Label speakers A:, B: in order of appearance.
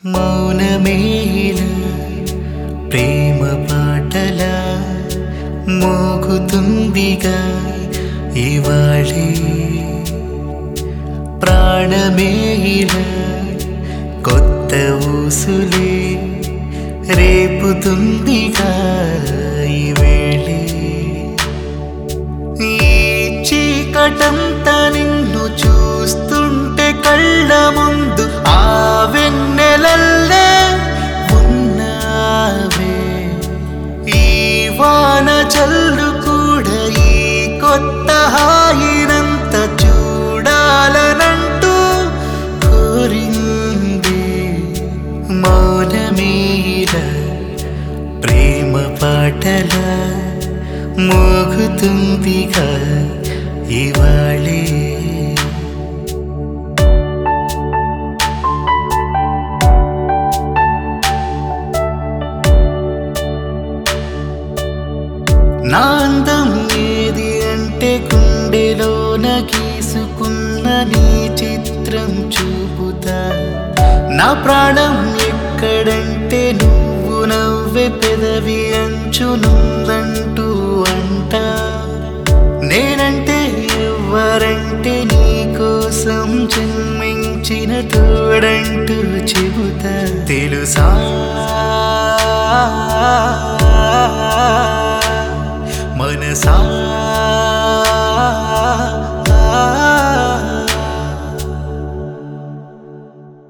A: మౌనమేల ప్రేమ పాటల మోగుతుందిగా ఇవాళే ప్రాణమేల కొత్త ఊసులే రేపుతుందిగా ఈ వేళే ఈ చీకటంతా నిన్ను చూస్తుంటే కళ్ళ ముందు ఆ వెన్నెలల్లే ఉన్నావే ఈ వాన చల్లు కూడా ఈ కొత్త హాయినంత చూడాలనంటూ కోరింది మౌనమీర ప్రేమ పాటల మోగుతుందిగా ఇవాళే నా అందం ఏది అంటే గుండెలోన గీసుకున్న నీ చిత్రం చూపుతా నా ప్రాణం ఎక్కడంటే నువ్వు నవ్వే పెదవి అంచునుందంటూ అంట నేనంటే ఎవరంటే నీ కోసం జన్మించిన తోడంటూ చెబుతా తెలుసా మనసా